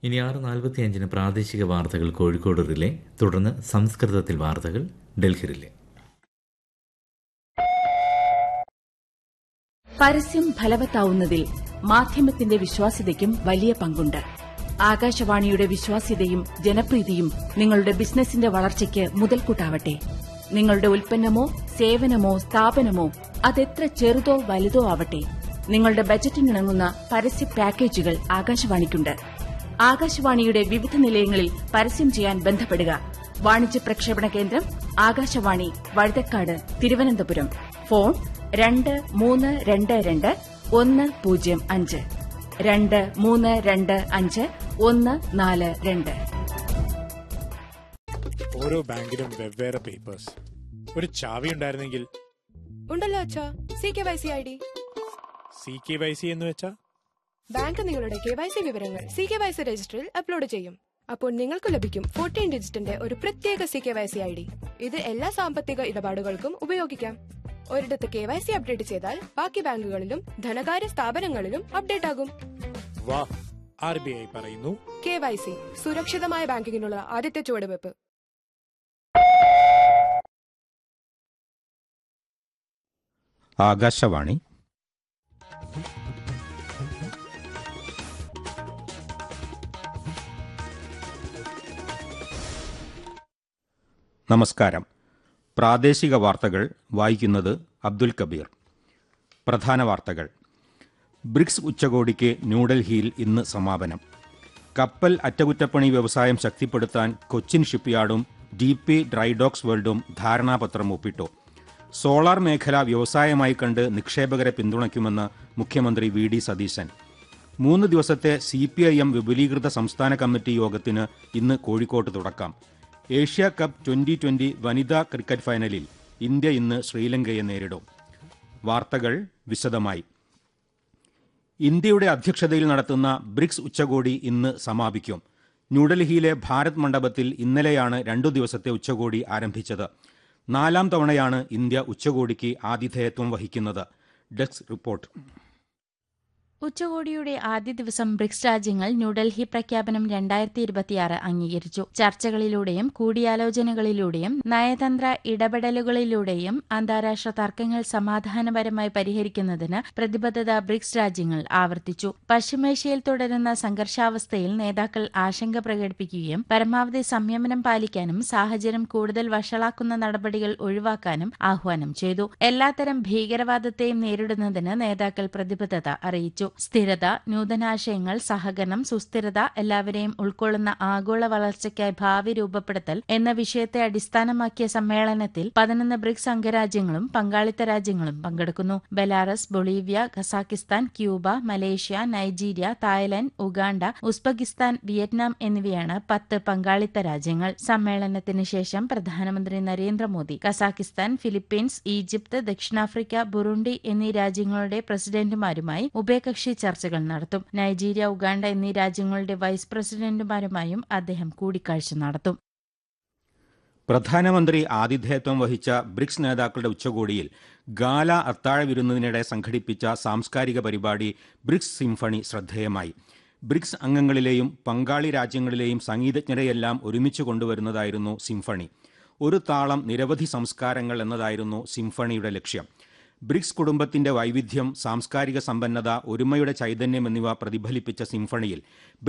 ഇനി ആറ് നാൽപ്പത്തിയഞ്ചിന് പ്രാദേശിക വാർത്തകൾ കോഴിക്കോട് റിലേ തുടർന്ന് സംസ്കൃതത്തിൽ വാർത്തകൾ ഡൽഹി റിലേ പരസ്യം ഫലവത്താവുന്നതിൽ മാധ്യമത്തിന്റെ വിശ്വാസ്യതയ്ക്കും വലിയ പങ്കുണ്ട് ആകാശവാണിയുടെ വിശ്വാസ്യതയും ജനപ്രീതിയും നിങ്ങളുടെ ബിസിനസിന്റെ വളർച്ചയ്ക്ക് മുതൽക്കൂട്ടാവട്ടെ നിങ്ങളുടെ ഉൽപ്പന്നമോ സേവനമോ സ്ഥാപനമോ അതെത്ര ചെറുതോ വലുതോ ആവട്ടെ നിങ്ങളുടെ ബജറ്റിനിണങ്ങുന്ന പരസ്യ പാക്കേജുകൾ ആകാശവാണിക്കുണ്ട് ആകാശവാണിയുടെ വിവിധ നിലയങ്ങളിൽ പരസ്യം ചെയ്യാൻ ബന്ധപ്പെടുക വാണിജ്യ പ്രക്ഷേപണ കേന്ദ്രം ആകാശവാണി വഴുതക്കാട് തിരുവനന്തപുരം ഫോൺ രണ്ട് മൂന്ന് രണ്ട് രണ്ട് ഒന്ന് പൂജ്യം അഞ്ച് രണ്ട് മൂന്ന് രണ്ട് അഞ്ച് ഒന്ന് നാല് രണ്ട് ഓരോ ബാങ്കിലും വെവ്വേറെ പേപ്പേഴ്സ് ഒരു ചാവി ഉണ്ടായിരുന്നെങ്കിൽ ഉണ്ടല്ലോ അച്ഛാ C K Y C I D C K Y C എന്ന് വെച്ചാ ബാങ്ക് നിങ്ങളുടെ കെ വൈ സി വിവരങ്ങൾ സി കെ വൈ സി രജിസ്റ്ററിൽ അപ്ലോഡ് ചെയ്യും അപ്പോൾ നിങ്ങൾക്ക് ലഭിക്കും ഫോർട്ടീൻ ഡിജിറ്റിന്റെ ഒരു പ്രത്യേക C K Y C I D ഇത് എല്ലാ സാമ്പത്തിക ഇടപാടുകൾക്കും ഉപയോഗിക്കാം ഒരിടത്ത് കെ വൈ സി അപ്ഡേറ്റ് ചെയ്താൽ ബാക്കി ബാങ്കുകളിലും ധനകാര്യ സ്ഥാപനങ്ങളിലും അപ്ഡേറ്റ് ആകും വാ ആർ ബി ഐ പറയുന്നു കെ വൈ സി സുരക്ഷിതമായ ബാങ്കിങ്ങിനുള്ള ആദ്യത്തെ ചുവടുവെപ്പ് ആകാശവാണി നമസ്കാരം പ്രാദേശിക വാർത്തകൾ വായിക്കുന്നത് അബ്ദുൽ കബീർ പ്രധാന വാർത്തകൾ ബ്രിക്സ് ഉച്ചകോടിക്ക് ന്യൂഡൽഹിയിൽ ഇന്ന് സമാപനം കപ്പൽ അറ്റകുറ്റപ്പണി വ്യവസായം ശക്തിപ്പെടുത്താൻ കൊച്ചിൻ ഷിപ്പ്യാർഡും ഡി പി ഡ്രൈഡോക്സ് വേൾഡും ധാരണാപത്രം ഒപ്പിട്ടു സോളാർ മേഖല വ്യവസായമായി കണ്ട് നിക്ഷേപകരെ പിന്തുണയ്ക്കുമെന്ന് മുഖ്യമന്ത്രി വി ഡി സതീശൻ മൂന്ന് ദിവസത്തെ സി പി ഐ എം വിപുലീകൃത സംസ്ഥാന കമ്മിറ്റി യോഗത്തിന് ഇന്ന് കോഴിക്കോട്ട് തുടക്കം ഏഷ്യ കപ്പ് ട്വന്റി ട്വന്റി വനിതാ ക്രിക്കറ്റ് ഫൈനലിൽ ഇന്ത്യ ഇന്ന് ശ്രീലങ്കയെ നേരിടും വാർത്തകൾ വിശദമായി ഇന്ത്യയുടെ അധ്യക്ഷതയിൽ നടത്തുന്ന ബ്രിക്സ് ഉച്ചകോടി ഇന്ന് സമാപിക്കും ന്യൂഡൽഹിയിലെ ഭാരത് മണ്ഡപത്തിൽ ഇന്നലെയാണ് രണ്ടു ദിവസത്തെ ഉച്ചകോടി ആരംഭിച്ചത് നാലാം തവണയാണ് ഇന്ത്യ ഉച്ചകോടിക്ക് ആതിഥേയത്വം വഹിക്കുന്നത് ഡെസ്ക് റിപ്പോർട്ട് ഉച്ചകോടിയുടെ ആദ്യ ദിവസം ബ്രിക്സ് രാജ്യങ്ങൾ ന്യൂഡൽഹി പ്രഖ്യാപനം രണ്ടായിരത്തി ഇരുപത്തിയാറ് അംഗീകരിച്ചു ചർച്ചകളിലൂടെയും കൂടിയാലോചനകളിലൂടെയും നയതന്ത്ര ഇടപെടലുകളിലൂടെയും അന്താരാഷ്ട്ര തർക്കങ്ങൾ സമാധാനപരമായി പരിഹരിക്കുന്നതിന് പ്രതിബദ്ധത ബ്രിക്സ് രാജ്യങ്ങൾ ആവർത്തിച്ചു പശ്ചിമേഷ്യയിൽ തുടരുന്ന സംഘർഷാവസ്ഥയിൽ നേതാക്കൾ ആശങ്ക പ്രകടിപ്പിക്കുകയും പരമാവധി സംയമനം പാലിക്കാനും സാഹചര്യം കൂടുതൽ വഷളാക്കുന്ന നടപടികൾ ഒഴിവാക്കാനും ആഹ്വാനം ചെയ്തു എല്ലാത്തരം ഭീകരവാദത്തെയും നേരിടുന്നതിന് നേതാക്കൾ പ്രതിബദ്ധത അറിയിച്ചു സ്ഥിരത നൂതനാശയങ്ങൾ സഹകരണം സുസ്ഥിരത എല്ലാവരെയും ഉൾക്കൊള്ളുന്ന ആഗോള വളർച്ചയ്ക്കായി ഭാവി രൂപപ്പെടുത്തൽ എന്ന വിഷയത്തെ അടിസ്ഥാനമാക്കിയ സമ്മേളനത്തിൽ പതിനൊന്ന് ബ്രിക്സ് അംഗരാജ്യങ്ങളും പങ്കാളിത്ത രാജ്യങ്ങളും പങ്കെടുക്കുന്നു Belarus Bolivia Kazakhstan Cuba Malaysia Nigeria Thailand Uganda Uzbekistan Vietnam എന്നിവയാണ് പത്ത് പങ്കാളിത്ത രാജ്യങ്ങൾ സമ്മേളനത്തിന് ശേഷം പ്രധാനമന്ത്രി നരേന്ദ്രമോദി കസാക്കിസ്ഥാൻ ഫിലിപ്പീൻസ് ഈജിപ്ത് ദക്ഷിണാഫ്രിക്ക ബുറുണ്ടി എന്നീ രാജ്യങ്ങളുടെ പ്രസിഡന്റുമാരുമായി ഉഭയകക്ഷി ചർച്ചകൾ നടത്തും നൈജീരിയ ഉഗാണ്ട എന്നീ രാജ്യങ്ങളുടെ വൈസ് പ്രസിഡന്റുമാരുമായും അദ്ദേഹം കൂടിക്കാഴ്ച നടത്തും പ്രധാനമന്ത്രി ആതിഥേയത്വം വഹിച്ച ബ്രിക്സ് നേതാക്കളുടെ ഉച്ചകോടിയിൽ ഗാല അത്താഴ വിരുന്നതിനിടെ സംഘടിപ്പിച്ച സാംസ്കാരിക പരിപാടി ബ്രിക്സ് സിംഫണി ശ്രദ്ധേയമായി ബ്രിക്സ് അംഗങ്ങളിലെയും പങ്കാളി രാജ്യങ്ങളിലെയും സംഗീതജ്ഞരെയെല്ലാം ഒരുമിച്ച് കൊണ്ടുവരുന്നതായിരുന്നു സിംഫണി ഒരു താളം നിരവധി സംസ്കാരങ്ങൾ എന്നതായിരുന്നു സിംഫണിയുടെ ലക്ഷ്യം ബ്രിക്സ് കുടുംബത്തിന്റെ വൈവിധ്യം സാംസ്കാരിക സമ്പന്നത ഒരുമയുടെ ചൈതന്യം എന്നിവ പ്രതിഫലിപ്പിച്ച സിംഫണിയിൽ